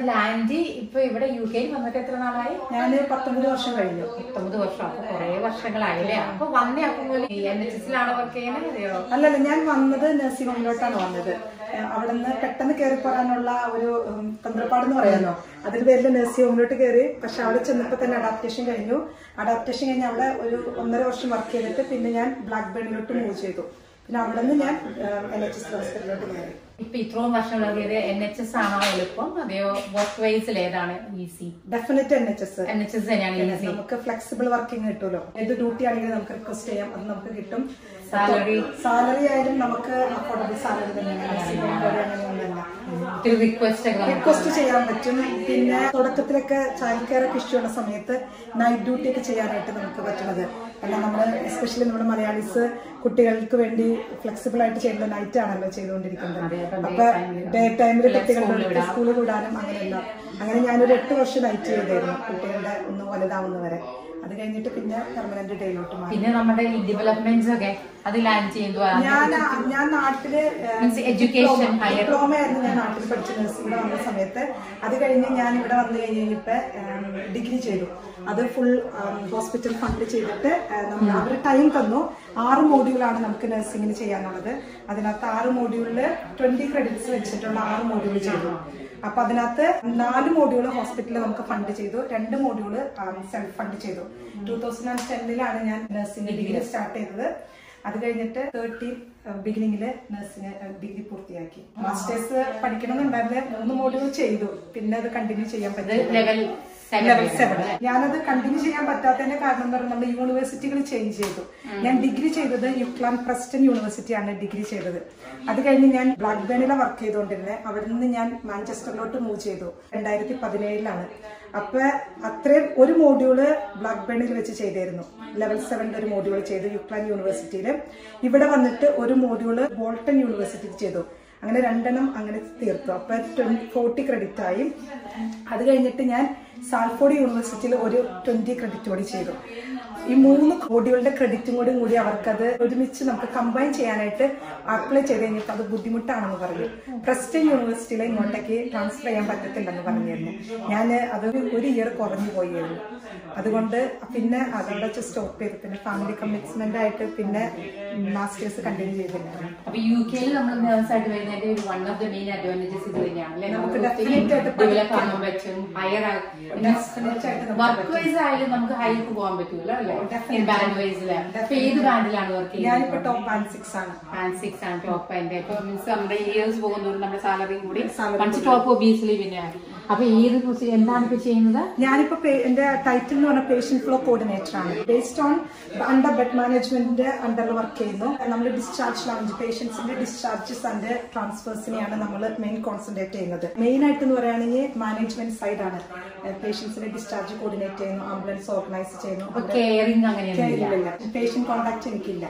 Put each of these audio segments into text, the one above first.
ലാൻഡി ഇപ്പൊ ഇവിടെ യു കെയിൽ വന്നിട്ട് എത്ര നാളായി ഞാൻ പത്തൊമ്പത് വർഷം കഴിഞ്ഞു പത്തൊമ്പത് വർഷം അപ്പൊ കുറെ വർഷങ്ങളായില്ലേ അപ്പൊ വന്നേ അപ്പം എൻ എച്ച് എസിലാണ് വർക്ക് ചെയ്യുന്നത് അതെയോ അല്ലല്ല ഞാൻ വന്നത് നഴ്സിംഗ് ഹോമിലോട്ടാണ് വന്നത് ഏഹ് അവിടുന്ന് പെട്ടെന്ന് കയറി പോരാനുള്ള ഒരു ഉം, തന്ത്രപ്പാടെന്ന് പറയാമല്ലോ അതിന് പേരിൽ നഴ്സിംഗ് ഹോമിലോട്ട് കയറി പക്ഷെ അവിടെ ചെന്നപ്പോൾ തന്നെ അഡാപ്റ്റേഷൻ കഴിഞ്ഞു അഡാപ്റ്റേഷൻ കഴിഞ്ഞ് അവിടെ ഒരു ഒന്നര വർഷം വർക്ക് ചെയ്തിട്ട് പിന്നെ ഞാൻ ബ്ലാക്ക് ബേണിലോട്ട് മൂവ് ചെയ്തു പിന്നെ അവിടെ നിന്ന് ഞാൻ എൻ എച്ച് എസ് ഹോസ്പിറ്റലിലോട്ട് കയറി ഇപ്പൊ ഇത്രയും വർഷമുള്ളത് എൻ എച്ച് എസ് ആണോ എളുപ്പം അതെയോ വർക്ക് വൈസിൽ ഏതാണ് easy definite N H S N H S തന്നെയാണ് ഈസി നമുക്ക് ഫ്ലെക്സിബിൾ വർക്കിംഗ് കിട്ടുമല്ലോ ഏത് ഡ്യൂട്ടി ആണെങ്കിലും നമുക്ക് റിക്വസ്റ്റ് ചെയ്യാം അത് നമുക്ക് കിട്ടും സാലറി സാലറി ആയാലും നമുക്ക് അഫോർഡബിൾ സാലറി തന്നെയാണ് അങ്ങനെയൊന്നുമല്ല ഒത്തിരി റിക്വസ്റ്റ് ഒക്കെ നമുക്ക് റിക്വസ്റ്റ് ചെയ്യാൻ പറ്റും പിന്നെ തുടക്കത്തിലൊക്കെ ചൈൽഡ് കെയർ ഒക്കെ ഇഷ്യൂ ഉള്ള സമയത്ത് നൈറ്റ് ഡ്യൂട്ടി ഒക്കെ ചെയ്യാനായിട്ട് നമുക്ക് പറ്റുന്നത് കാരണം നമ്മൾ എസ്പെഷ്യലി നമ്മുടെ മലയാളീസ് കുട്ടികൾക്ക് വേണ്ടി ഫ്ലെക്സിബിൾ ആയിട്ട് ചെയ്യുന്ന നൈറ്റ് ആണല്ലോ ചെയ്തുകൊണ്ടിരിക്കുന്നത് അപ്പൊ ഡേ ടൈമിൽ കുട്ടികളുടെ സ്കൂളിൽ വിടാനും അങ്ങനെയല്ല അങ്ങനെ ഞാനൊരു എട്ട് വർഷം നൈറ്റ് ചെയ്തായിരുന്നു കുട്ടികളുടെ ഒന്ന് വലുതാവുന്നവരെ അത് കഴിഞ്ഞിട്ട് പിന്നെ പെർമനന്റ് ഡേയിലോട്ട് മാറി പിന്നെ നമ്മുടെ ഈ ഡെവലപ്മെന്റ്സ് ഒക്കെ അത് ലാൻഡ് ചെയ്യുമ്പോൾ ഞാൻ ഞാൻ നാട്ടില് Means education, higher- ഡിപ്ലോമ ആയിരുന്നു ഞാൻ നാട്ടിൽ പഠിച്ച നഴ്സ് ഇവിടെ വന്ന സമയത്ത് അത് കഴിഞ്ഞ് ഞാൻ ഇവിടെ വന്നു കഴിഞ്ഞ് കഴിഞ്ഞപ്പോ ഡിഗ്രി ചെയ്തു അത് ഫുൾ ഹോസ്പിറ്റൽ ഫണ്ട് ചെയ്തിട്ട് നമ്മൾ അവർ ടൈം തന്നു ആറ് മോഡ്യൂളാണ് നമുക്ക് നഴ്സിംഗിന് ചെയ്യാനുള്ളത് അതിനകത്ത് ആറ് മോഡ്യൂളില് ട്വന്റി ക്രെഡിറ്റ്സ് വെച്ചിട്ടുള്ള ആറ് മോഡ്യൂൾ ചെയ്തു അപ്പൊ അതിനകത്ത് നാല് മോഡ്യൂള് ഹോസ്പിറ്റലിൽ നമുക്ക് ഫണ്ട് ചെയ്തു രണ്ട് മോഡ്യൂള് സെൽഫ് ഫണ്ട് ചെയ്തു ടൂ തൗസൻഡ് ആൻഡ് ടെന്നിലാണ് ഞാൻ നഴ്സിംഗ് ഡിഗ്രി സ്റ്റാർട്ട് ചെയ്തത് അത് കഴിഞ്ഞിട്ട് തേർട്ടീൻ ബിഗിനിങ്ങില് നഴ്സിംഗ് ഡിഗ്രി പൂർത്തിയാക്കി മാസ്റ്റേഴ്സ് പഠിക്കണമെന്നുണ്ടായിരുന്നെ മൂന്ന് മോഡ്യൂൾ ചെയ്തു പിന്നെ അത് കണ്ടിന്യൂ ചെയ്യാൻ പറ്റില്ല ലെവൽ ലെവൽ സെവൻ ഞാനത് കണ്ടിന്യൂ ചെയ്യാൻ പറ്റാത്തതിന്റെ കാരണം എന്ന് പറഞ്ഞാൽ നമ്മുടെ യൂണിവേഴ്സിറ്റികൾ ചേഞ്ച് ചെയ്തു ഞാൻ ഡിഗ്രി ചെയ്തത് യുക്ലാൻ പ്രസ്റ്റൺ യൂണിവേഴ്സിറ്റിയാണ് ഡിഗ്രി ചെയ്തത് അത് കഴിഞ്ഞ് ഞാൻ ബ്ലാക്ക് ബേണിലെ വർക്ക് ചെയ്തുകൊണ്ടിരുന്നത് അവിടെ നിന്ന് ഞാൻ മാഞ്ചസ്റ്ററിലോട്ട് മൂവ് ചെയ്തു രണ്ടായിരത്തി പതിനേഴിലാണ് അപ്പൊ അത്രയും ഒരു മോഡ്യൂള് ബ്ലാക്ക് ബേണിൽ വെച്ച് ചെയ്തായിരുന്നു ലെവൽ സെവനിൽ ഒരു മോഡ്യൂൾ ചെയ്തു യുക്ലാൻ യൂണിവേഴ്സിറ്റിയിൽ ഇവിടെ വന്നിട്ട് ഒരു മോഡ്യൂള് ബോൾട്ടൺ യൂണിവേഴ്സിറ്റിയിൽ ചെയ്തു അങ്ങനെ രണ്ടെണ്ണം അങ്ങനെ തീർത്തു അപ്പൊ ട്വന്റി ഫോർട്ടി ക്രെഡിറ്റ് ആയി അത് കഴിഞ്ഞിട്ട് ഞാൻ സാൽഫോർഡ് യൂണിവേഴ്സിറ്റിയിൽ ഒരു ട്വന്റി ക്രെഡിറ്റ് കൂടി ചെയ്തു ഈ മൂന്ന് കോടികളുടെ ക്രെഡിറ്റും കൂടി കൂടി അവർക്കത് ഒരുമിച്ച് നമുക്ക് കമ്പൈൻ ചെയ്യാനായിട്ട് അപ്ലൈ ചെയ്ത് കഴിഞ്ഞപ്പോൾ അത് ബുദ്ധിമുട്ടാണെന്ന് പറഞ്ഞു പ്രസ്റ്റൻ യൂണിവേഴ്സിറ്റിയിൽ ഇങ്ങോട്ടേക്ക് ട്രാൻസ്ഫർ ചെയ്യാൻ പറ്റത്തില്ലെന്ന് പറഞ്ഞിരുന്നു ഞാൻ അതൊരു ഒരു ഇയർ കുറഞ്ഞു പോയിരുന്നു അതുകൊണ്ട് പിന്നെ അതോടെ വെച്ച് സ്റ്റോപ്പ് ചെയ്തു പിന്നെ ഫാമിലി കമ്മിറ്റ്മെന്റ് ആയിട്ട് പിന്നെ മാസ്റ്റേഴ്സ് കണ്ടിന്യൂ ചെയ്തില്ല അപ്പൊ യു കെയിൽ നമ്മൾ നേഴ്സ് ആയിട്ട് വരുന്നതിന്റെ ഒരു one of the main advantages ഇത് തന്നെയാണ് അല്ലെ നമുക്ക് നമുക്ക് definite ആയിട്ട് ഡെവലപ്പ് ആകാൻ പറ്റും ഹയർ Definite ആയിട്ട് നമുക്ക് വർക്ക് വൈസ് ആയാലും നമുക്ക് ഹൈക്ക് പോകാൻ പറ്റൂല അല്ലെ ബാൻഡ് വൈസില് അപ്പൊ ഏത് ബാൻഡിലാണ് വർക്ക് ചെയ്യുന്നത് ഞാനിപ്പോ ടോപ്പ് ബാൻഡ് സിക്സ് ആണ് ബാൻഡ് സിക്സ് ആണ് ടോപ്പ് അതിന്റെ ഇപ്പൊ മീൻസ് നമ്മുടെ ഇയേഴ്സ് പോകുന്നതുകൊണ്ട് നമ്മുടെ സാലറിയും കൂടി Salary മറിച്ച് ടോപ്പ് ഒബീസിലി പിന്നെ അപ്പൊ ഏത് പൊസി- എന്താണ് ഇപ്പൊ ചെയ്യുന്നത് ഞാനിപ്പോ പേ- എന്റെ ടൈറ്റിൽ എന്ന് പറഞ്ഞ പേഷ്യന്റ് ഫ്ലോ കോർഡിനേറ്റർ ആണ് ബേസ്ഡ് ഓൺ അണ്ടർ ബെഡ് മാനേജ്മെന്റിന്റെ അണ്ടറിൽ വർക്ക് ചെയ്യുന്നു നമ്മൾ ഡിസ്ചാർജ് ലൗഞ്ച് പേഷ്യൻസിന്റെ ഡിസ്ചാർജസ് ആൻഡ് ട്രാൻസ്ഫേഴ്സിനെയാണ് നമ്മൾ മെയിൻ കോൺസെൻട്രേറ്റ് ചെയ്യുന്നത് മെയിൻ ആയിട്ട് എന്ന് പറയുകയാണെങ്കിൽ മാനേജ്മെന്റ് സൈഡാണ് പേഷ്യൻസിന്റെ ഡിസ്ചാർജ് കോർഡിനേറ്റ് ചെയ്യുന്നു ആംബുലൻസ് ഓർഗനൈസ് ചെയ്യുന്നു അപ്പൊ കെയറിംഗ് അങ്ങനെയൊന്നും ഇല്ല പേഷ്യന്റ് കോൺടാക്ട് എനിക്കില്ല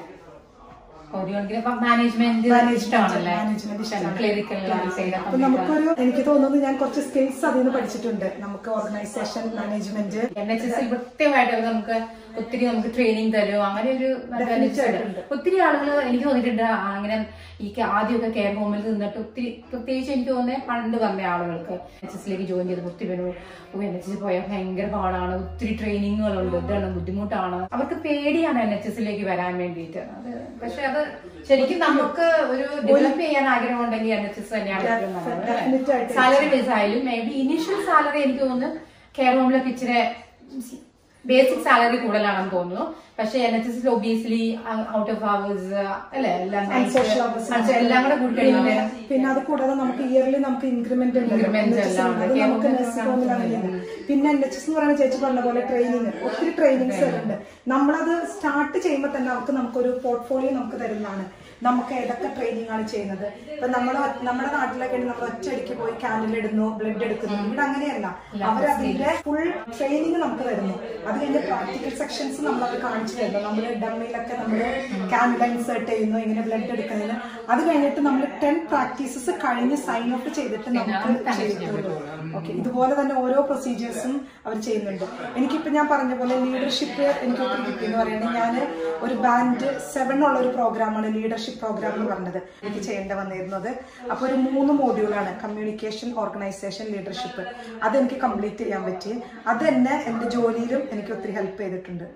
മാനേജ്മെന്റ് ഇഷ്ടമാണല്ലേ മാനേജ്മെന്റ് ഇഷ്ടമാണ് ക്ലിനിക്കൽ സൈഡ് അപ്പൊ നമുക്കൊരു എനിക്ക് തോന്നുന്നു ഞാൻ കുറച്ച് സ്കിൽസ് അതിൽ നിന്ന് പഠിച്ചിട്ടുണ്ട് നമുക്ക് organisation management N H S കൃത്യമായിട്ട് അവർ നമുക്ക് ഒത്തിരി നമുക്ക് ട്രെയിനിങ് തരും അങ്ങനെ ഒരു advantage ഉണ്ട്. ഒത്തിരി ആളുകൾ എനിക്ക് തോന്നിയിട്ടുണ്ട് ആ, അങ്ങനെ ഈ ക- ആദ്യമൊക്കെ കെയർ ഹോമിൽ നിന്നിട്ട് ഒത്തിരി പ്രത്യേകിച്ച് എനിക്ക് തോന്നുന്നത് പണ്ട് വന്ന ആളുകൾക്ക് എച്ച് എസിലേക്ക് ജോയിൻ ചെയ്ത് ഒത്തിരി പേര് എൻ എച്ച് എസ് പോയാൽ ഭയങ്കര പാടാണ് ഒത്തിരി ട്രെയിനിങ്ങുകളുണ്ട് ഇതാണ് ബുദ്ധിമുട്ടാണ് അവർക്ക് പേടിയാണ് എൻ എച്ച് എസിലേക്ക് വരാൻ വേണ്ടിയിട്ട് അത് പക്ഷെ അത് ശരിക്കും നമുക്ക് ഒരു ഡെവലപ്പ് ചെയ്യാൻ ആഗ്രഹം ഉണ്ടെങ്കിൽ എൻ എച്ച് എസ് തന്നെയാണ് ഏറ്റവും നല്ലത് Definite ആയിട്ട്. സാലറി ബേസ് ആയാലും മേ ബി ഇനീഷ്യൽ സാലറി എനിക്ക് തോന്നുന്നു കെയർ ഹോമിലൊക്കെ ഇച്ചിരി ബേസിക് സാലറി കൂടുതലാണെന്ന് തോന്നുന്നു പക്ഷെ N H S obviously out of hours അല്ലെ എല്ലാം night, Social hours. എല്ലാം കൂടെ കൂടി പിന്നെ കഴിയുമ്പോൾ പിന്നെ അത് കൂടാതെ നമുക്ക് ഇയർലി നമുക്ക് ഇൻക്രിമെന്റ് Increment എല്ലാം ഉണ്ട്. അത് നമുക്ക് nursing home ൽ അങ്ങനെയാണ്. പിന്നെ എൻ എച്ച് എസ് എന്ന് പറയുന്ന ചേച്ചി പറഞ്ഞ പോലെ ട്രെയിനിങ് ഒത്തിരി ട്രെയിനിങ്സ് ഉണ്ട് നമ്മളത് സ്റ്റാർട്ട് ചെയ്യുമ്പോൾ തന്നെ അവർക്ക് നമുക്കൊരു പോർട്ട്ഫോളിയോ നമുക്ക് തരുന്നതാണ് നമുക്ക് ഏതൊക്കെ ട്രെയിനിങ് ആണ് ചെയ്യുന്നത് ഇപ്പൊ നമ്മുടെ നമ്മുടെ നാട്ടിലൊക്കെ നമ്മൾ ഒറ്റയടിക്ക് പോയി ക്യാൻഡിൽ ഇടുന്നു ബ്ലഡ് എടുക്കുന്നു ഇവിടെ അങ്ങനെയല്ല അവരതിന്റെ ഫുൾ ട്രെയിനിങ് നമുക്ക് തരുന്നു അത് കഴിഞ്ഞ് പ്രാക്ടിക്കൽ സെക്ഷൻസ് നമ്മളത് കാണിച്ചു തരുന്നു നമ്മൾ ഡമ്മയിലൊക്കെ നമ്മൾ ക്യാൻഡിൽ ഇൻസേർട്ട് ചെയ്യുന്നു ഇങ്ങനെ ബ്ലഡ് എടുക്കുന്നത് അത് കഴിഞ്ഞിട്ട് നമ്മൾ ടെൻ പ്രാക്ടീസസ് കഴിഞ്ഞ് സൈൻ ഓഫ് ചെയ്തിട്ട് നമുക്ക് ചെയ്തിട്ടുള്ളൂ ഓക്കെ ഇതുപോലെ തന്നെ ഓരോ പ്രൊസീജിയേഴ്സും അവർ ചെയ്യുന്നുണ്ട് എനിക്കിപ്പോ ഞാൻ പറഞ്ഞ പോലെ ലീഡർഷിപ്പ് എനിക്ക് ഒത്തിരി കിട്ടി എന്ന് പറയുന്നത് ഞാൻ ഒരു ബാൻഡ് സെവൻ ഉള്ള ഒരു പ്രോഗ്രാമാണ് ലീഡർഷിപ്പ് പ്രോഗ്രാം എന്ന് പറഞ്ഞത് എനിക്ക് ചെയ്യേണ്ട വന്നിരുന്നത് അപ്പൊ ഒരു മൂന്ന് മോഡ്യൂളാണ് കമ്മ്യൂണിക്കേഷൻ ഓർഗനൈസേഷൻ ലീഡർഷിപ്പ് അതെനിക്ക് കംപ്ലീറ്റ് ചെയ്യാൻ പറ്റി അത് തന്നെ എന്റെ ജോലിയിലും എനിക്ക് ഒത്തിരി ഹെൽപ്പ് ചെയ്തിട്ടുണ്ട്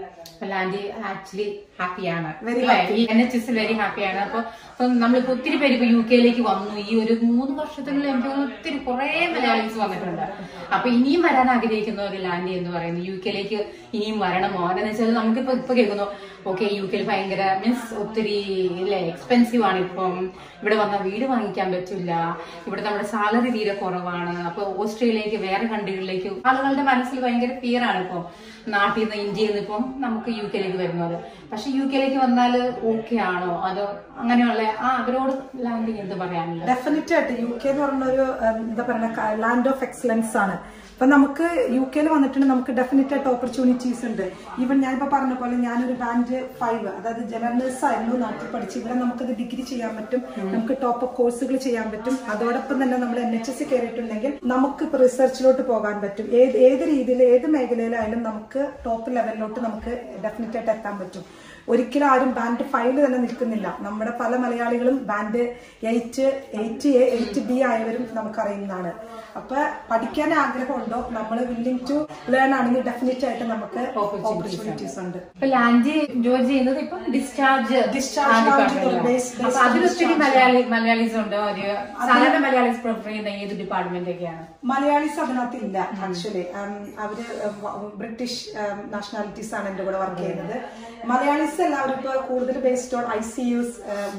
ലാൻഡി ആക്ച്വലി ഹാപ്പിയാണ് Very N H S very ഹാപ്പിയാണ് അപ്പൊ ഇപ്പൊ നമ്മളിപ്പോ ഒത്തിരി പേര് ഇപ്പൊ യു കെയിലേക്ക് വന്നു ഈ ഒരു മൂന്ന് വർഷത്തിൽ എനിക്ക് തോന്നുന്നു ഒത്തിരി കുറെ മലയാളീസ് വന്നിട്ടുണ്ട് അപ്പൊ ഇനിയും വരാൻ ആഗ്രഹിക്കുന്ന ഒരു ലാൻഡി എന്ന് പറയുന്നത് യു കെയിലേക്ക് ഇനിയും വരണമോ എന്ന് വെച്ചാൽ നമുക്കിപ്പോ ഇപ്പൊ കേൾക്കുന്നു ഓക്കെ യു കെയിൽ ഭയങ്കര മീൻസ് ഒത്തിരി ഇല്ലേ എക്സ്പെൻസീവ് ആണ് ഇപ്പം ഇവിടെ വന്ന വീട് വാങ്ങിക്കാൻ പറ്റില്ല ഇവിടെ നമ്മുടെ സാലറി തീരെ കുറവാണ് അപ്പൊ ഓസ്ട്രേലിയയിലേക്ക് വേറെ കൺട്രികളിലേക്ക് ആളുകളുടെ മനസ്സിൽ ഭയങ്കര ഫിയർ ആണ് ഇപ്പം നാട്ടിൽ നിന്ന് ഇന്ത്യയിൽ നിന്ന് ഇപ്പം നമുക്ക് യു കെയിലേക്ക് വരുന്നത് പക്ഷെ യു കെയിലേക്ക് വന്നാൽ ഓക്കെ ആണോ അതോ അങ്ങനെയുള്ള ആ അവരോട് ലാൻഡിങ് എന്ത് പറയാനുള്ളത് ഡെഫിനറ്റ് ആയിട്ട് യു കെ എന്ന് പറഞ്ഞ ഒരു ഉം, എന്താ പറയുക ലാൻഡ് ഓഫ് എക്സലൻസ് ആണ് അപ്പൊ നമുക്ക് യു കെയിൽ വന്നിട്ടുണ്ട് നമുക്ക് ഡെഫിനറ്റ് ആയിട്ട് ഓപ്പർച്യൂണിറ്റീസ് ഉണ്ട് ഈവൻ ഞാനിപ്പോ പറഞ്ഞ പോലെ ഞാനൊരു ബാൻഡ് ഫൈവ് അതായത് ജനറൽ നഴ്സ് ആയിരുന്നു നാട്ടിൽ പഠിച്ച് ഇവിടെ നമുക്കത് ഡിഗ്രി ചെയ്യാൻ പറ്റും നമുക്ക് ടോപ്പ് അപ്പ് കോഴ്സുകൾ ചെയ്യാൻ പറ്റും അതോടൊപ്പം തന്നെ നമ്മൾ എൻ എച്ച് എസ് കയറിയിട്ടുണ്ടെങ്കിൽ നമുക്ക് ഇപ്പൊ റിസർച്ചിലോട്ട് പോകാൻ പറ്റും ഏത് ഏത് രീതിയിൽ ഏത് മേഖലയിലായാലും നമുക്ക് ടോപ്പ് ലെവലിലോട്ട് നമുക്ക് ഡെഫിനറ്റ് ആയിട്ട് എത്താൻ പറ്റും ഒരിക്കലും ആരും ബാൻഡ് ഫൈവില് തന്നെ നിൽക്കുന്നില്ല നമ്മുടെ പല മലയാളികളും band eight eight A eight B ആയവരും നമുക്കറിയുന്നതാണ് അപ്പൊ പഠിക്കാൻ ആഗ്രഹമുണ്ടോ നമ്മൾ വില്ലിംഗ് ടു ലേൺ ആണെങ്കിൽ ഡെഫിനറ്റ് ആയിട്ട് നമുക്ക് ഓപ്പർച്യൂണിറ്റീസ് ഉണ്ട് ഇപ്പൊ ലാൻഡ് ജോലി ചെയ്യുന്നത് ഇപ്പം ഡിസ്ചാർജ് Discharge lounge തൊട്ട് base- base അപ്പൊ അതിലൊത്തിരി മലയാളി മലയാളീസ് ഉണ്ടോ ഒരു സാധാരണ മലയാളീസ് പ്രിഫർ ചെയ്യുന്ന ഏത് ഡിപ്പാർട്ട്മെന്റ് ഒക്കെയാണ് മലയാളീസ് അതിനകത്ത് ഇല്ല ആക്ച്വലി അവര് ബ്രിട്ടീഷ് നാഷണാലിറ്റീസ് ആണ് എന്റെ കൂടെ വർക്ക് ചെയ്യുന്നത് മലയാളീസ് എല്ലാവരും ഇപ്പൊ കൂടുതൽ based on I C Us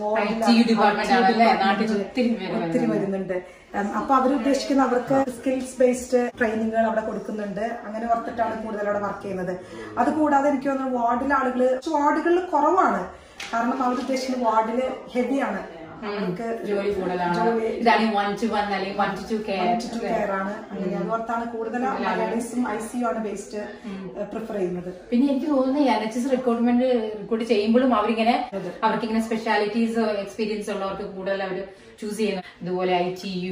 ICU department ആണല്ലേ? നാട്ടിൽ ഒത്തിരി പേര് ഒത്തിരി വരുന്നുണ്ട് ഉം, അപ്പൊ അവർ ഉദ്ദേശിക്കുന്ന അവർക്ക് സ്കിൽസ് ബേസ്ഡ് ട്രെയിനിങ്ങുകൾ അവിടെ കൊടുക്കുന്നുണ്ട് അങ്ങനെ ഓർത്തിട്ടാണ് കൂടുതൽ അവിടെ വർക്ക് ചെയ്യുന്നത് അതുകൂടാതെ എനിക്ക് തോന്നുന്നു വാർഡിലെ ആളുകൾ വാർഡുകളിൽ കുറവാണ് കാരണം അവർ ഉദ്ദേശിക്കുന്ന വാർഡില് ഹെവിയാണ് അവർക്ക് ജോലി കൂടുതലാണ് ഇതാണെങ്കിൽ വൺ ടു വൺ അല്ലെങ്കിൽ one two two care care ആണ് അങ്ങനെ അതുകൊണ്ടാണ് കൂടുതൽ മലയാളീസും ഐ സി ആണ് ബേസ്ഡ് പ്രിഫർ ചെയ്യുന്നത് പിന്നെ എനിക്ക് തോന്നുന്നു N H S recruitment recruit ചെയ്യുമ്പോഴും അവരിങ്ങനെ അവർക്ക് ഇങ്ങനെ സ്പെഷ്യാലിറ്റീസ് എക്സ്പീരിയൻസ് ഉള്ളവർക്ക് കൂടുതൽ അവർ ചൂസ് ചെയ്യുന്നു ഇതുപോലെ ഐ ടി യു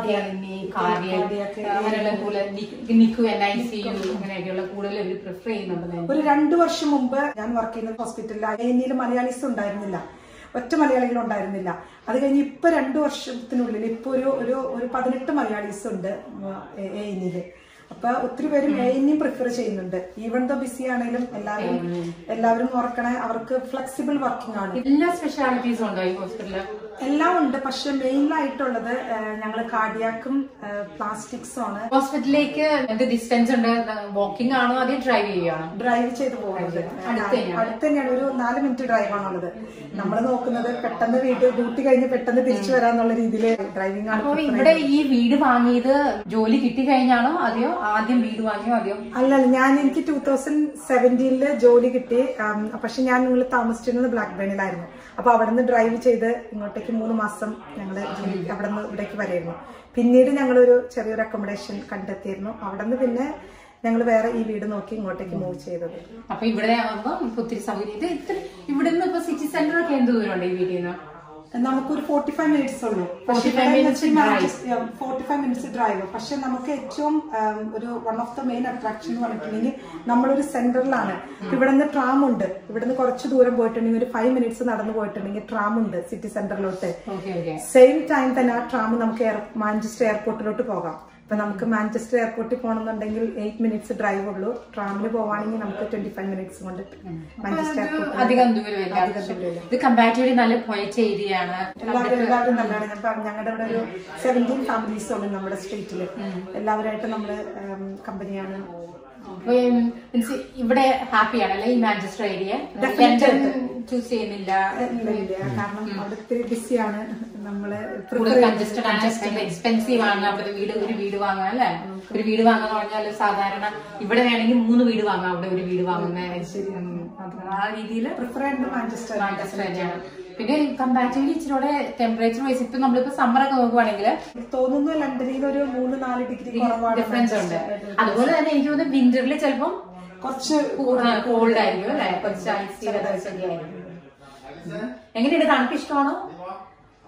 Cardiac. അങ്ങനെയുള്ള കൂടുതൽ നിക്കു എൻ ഐ സി യു അങ്ങനെയൊക്കെയുള്ള കൂടുതൽ അവർ പ്രിഫർ ചെയ്യുന്നുണ്ട് ഒരു രണ്ടു വർഷം മുമ്പ് ഞാൻ വർക്ക് ചെയ്യുന്ന ഹോസ്പിറ്റലിൽ ഐനിയിൽ മലയാളീസ് ഉണ്ടായിരുന്നില്ല ഒറ്റ മലയാളികൾ ഉണ്ടായിരുന്നില്ല അത് കഴിഞ്ഞ് ഇപ്പൊ രണ്ടു വർഷത്തിനുള്ളിൽ ഇപ്പൊ ഒരു ഒരു ഒരു പതിനെട്ട് മലയാളീസ് ഉണ്ട് എയിനില് അപ്പൊ ഒത്തിരി പേരും എയിനെയും പ്രിഫർ ചെയ്യുന്നുണ്ട് ഈവൻ ദ ബിസി ആണെങ്കിലും എല്ലാവരും എല്ലാവരും ഓർക്കണേ അവർക്ക് ഫ്ലെക്സിബിൾ വർക്കിംഗ് ആണ് എല്ലാ സ്പെഷ്യാലിറ്റീസും ഉണ്ടോ ഈ ഹോസ്പിറ്റലിൽ എല്ലാം ഉണ്ട് പക്ഷെ മെയിനായിട്ടുള്ളത് ഞങ്ങൾ കാർഡിയാക്കും പ്ലാസ്റ്റിക്സും ആണ് ഹോസ്പിറ്റലിലേക്ക് എന്ത് ഡിസ്റ്റൻസ് ഉണ്ട് വാക്കിംഗ് ആണോ അതേ ഡ്രൈവ് ചെയ്യുകയാണോ ഡ്രൈവ് ചെയ്ത് പോകുന്നത് അടുത്ത് തന്നെയാണ് ഒരു നാല് മിനിറ്റ് ഡ്രൈവ് ആണുള്ളത് നമ്മൾ നോക്കുന്നത് പെട്ടെന്ന് വീട് ഡ്യൂട്ടി കഴിഞ്ഞ് പെട്ടെന്ന് തിരിച്ചു വരാന്നുള്ള രീതിയിൽ ഡ്രൈവിംഗ് ആണ് അപ്പൊ ഇവിടെ ഈ വീട് വാങ്ങിയത് ജോലി കിട്ടി കഴിഞ്ഞാണോ അതെയോ ആദ്യം വീട് വാങ്ങിയോ അതെയോ അല്ലല്ല ഞാൻ എനിക്ക് ടൂ തൗസൻഡ് സെവൻറ്റീനില് ജോലി കിട്ടി ആം, പക്ഷെ ഞാൻ നിങ്ങൾ താമസിച്ചിരുന്നത് ബ്ലാക്ക് ബേണിലായിരുന്നു അപ്പൊ അവിടെ നിന്ന് ഡ്രൈവ് ചെയ്ത് ഇങ്ങോട്ടേക്ക് മൂന്ന് മാസം ഞങ്ങൾ ജോലി അവിടെ നിന്ന് ഇവിടേക്ക് വരായിരുന്നു പിന്നീട് ഞങ്ങളൊരു ചെറിയൊരു അക്കോമഡേഷൻ കണ്ടെത്തിയിരുന്നു അവിടെ നിന്ന് പിന്നെ ഞങ്ങൾ വേറെ ഈ വീട് നോക്കി ഇങ്ങോട്ടേക്ക് മൂവ് ചെയ്തത് അപ്പൊ ഇവിടെ ആവുമ്പോ ഒത്തിരി സൗകര്യം ഇത് ഇത്ര ഇവിടെ നിന്ന് ഇപ്പൊ സിറ്റി സെന്റർ ഒക്കെ എന്ത് ദൂരമുണ്ട് ഈ വീട്ടിൽ നിന്ന് നമുക്കൊരു ഫോർട്ടി ഫൈവ് മിനിറ്റ്സ് ഉള്ളൂ 45 minutes forty five minutes drive പക്ഷെ നമുക്ക് ഏറ്റവും ഉം, ഒരു one of the main attraction എന്ന് പറഞ്ഞിട്ടുണ്ടെങ്കിൽ നമ്മളൊരു സെന്ററിലാണ് ഇവിടെ നിന്ന് ട്രാം ഉണ്ട് ഇവിടെ നിന്ന് കുറച്ച് ദൂരം പോയിട്ടുണ്ടെങ്കിൽ ഒരു ഫൈവ് മിനിറ്റ്സ് നടന്നു പോയിട്ടുണ്ടെങ്കിൽ ട്രാം ഉണ്ട് സിറ്റി സെന്ററിലോട്ട് ഓക്കെ ഓക്കെ സെയിം ടൈം തന്നെ ആ ട്രാം നമുക്ക് എയർ- മാഞ്ചസ്റ്റർ എയർപോർട്ടിലോട്ട് പോകാം ഇപ്പൊ നമുക്ക് മാഞ്ചസ്റ്റർ എയർപോർട്ടിൽ പോകണമെന്നുണ്ടെങ്കിൽ എയ്റ്റ് മിനിറ്റ്സ് ഡ്രൈവ് ഉള്ളൂ ട്രാമിൽ പോവാണെങ്കിൽ നമുക്ക് ട്വന്റി ഫൈവ് മിനിറ്റ്സ് കൊണ്ട് മാഞ്ചസ്റ്റർ എയർപോർട്ടിൽ അധികം ദൂരമില്ല ഇത് കമ്പാരിറ്റീവ്ലി നല്ല പോയിന്റ് ഏരിയ ആണ് എല്ലാവരും എല്ലാവരും നല്ലതാണ് ഞാൻ പറഞ്ഞു ഞങ്ങളുടെ ഇവിടെ ഒരു സെവൻറ്റീൻ ഫാമിലീസ് ഉണ്ട് നമ്മുടെ സ്ട്രീറ്റില് എല്ലാവരുമായിട്ട് നമ്മള് കമ്പനിയാണ് അപ്പൊ മീൻസ് ഇവിടെ ഹാപ്പിയാണ് അല്ലെ ഈ മാഞ്ചസ്റ്റർ ഏരിയ ലണ്ടൻ ചൂസ് ചെയ്യുന്നില്ല ഇല്ല ഇല്ല കാരണം അവിടെ ഇത്തിരി ബിസിയാണ് നമ്മള് കൂടുതൽ കൺജസ്റ്റഡ് ആണ് എക്സ്പെൻസീവ് ആണ് അവിടെ വീട് ഒരു വീട് വാങ്ങാൻ അല്ലെ ഒരു വീട് വാങ്ങാന്ന് പറഞ്ഞാൽ സാധാരണ ഇവിടെ വേണമെങ്കിൽ മൂന്ന് വീട് വാങ്ങാം അവിടെ ഒരു വീട് വാങ്ങുന്ന ഉം, അത് ആ രീതിയിൽ പ്രിഫർ ചെയ്യുന്നത് മാഞ്ചസ്റ്റർ മാഞ്ചസ്റ്റർ തന്നെയാണ് പിന്നെ കമ്പാരിറ്റീവ്ലി ഇച്ചിരി ടെമ്പറേച്ചർ വൈസ് ഇപ്പൊ നമ്മളിപ്പോ സമ്മർ ഒക്കെ നോക്കുവാണെങ്കിൽ തോന്നുന്നു ലണ്ടനിൽ ഒരു മൂന്ന് നാല് ഡിഗ്രി കുറവാണ് ഡിഫറൻസ് ഉണ്ട് അതുപോലെ തന്നെ എനിക്ക് തോന്നുന്നു വിന്ററിൽ ചിലപ്പം കുറച്ച് കോൾഡ് ആയിരിക്കും അല്ലെ കുറച്ച് ഐസിയുടെ ദിവസമൊക്കെ ആയിരിക്കും എങ്ങനെയുണ്ട് തണുപ്പ് ഇഷ്ടമാണോ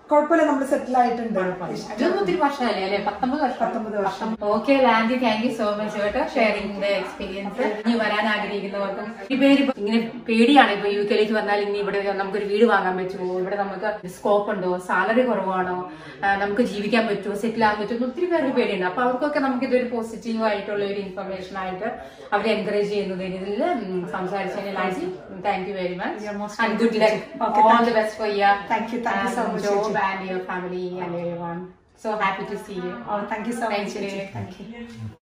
കുഴപ്പമില്ല നമ്മൾ സെറ്റിൽ ആയിട്ടുണ്ട് അതൊന്നും ഒത്തിരി വർഷമല്ലേ അല്ലെ പത്തൊമ്പത് വർഷം പത്തൊമ്പത് വർഷം okay Landy thank you so much കേട്ടോ ഷെയറിംഗ് എക്സ്പീരിയൻസ് ഇനി വരാൻ ആഗ്രഹിക്കുന്നവർക്കും ഈ പേര് ഇപ്പൊ ഇങ്ങനെ പേടിയാണ് ഇപ്പൊ യു കെയിലേക്ക് വന്നാൽ ഇനി ഇവിടെ നമുക്കൊരു വീട് വാങ്ങാൻ പറ്റുമോ ഇവിടെ നമുക്ക് സ്കോപ്പ് ഉണ്ടോ സാലറി കുറവാണോ ആ, നമുക്ക് ജീവിക്കാൻ പറ്റുമോ സെറ്റിൽ ആകാൻ പറ്റുമോ എന്ന് ഒത്തിരി പേർക്ക് പേടിയുണ്ട് അപ്പൊ അവർക്കൊക്കെ നമുക്ക് ഇതൊരു പോസിറ്റീവ് ആയിട്ടുള്ള ഒരു ഇൻഫർമേഷൻ ആയിട്ട് അവരെ എൻകറേജ് ചെയ്യുന്നതിന് ഇതിൽ സംസാരിച്ചതിന് Landy thank you very much and good luck all the best for your Thank you, thank you so much, job ചേച്ചി. and your family and everyone. So happy to see you. Thank you so Thank much you. Thank U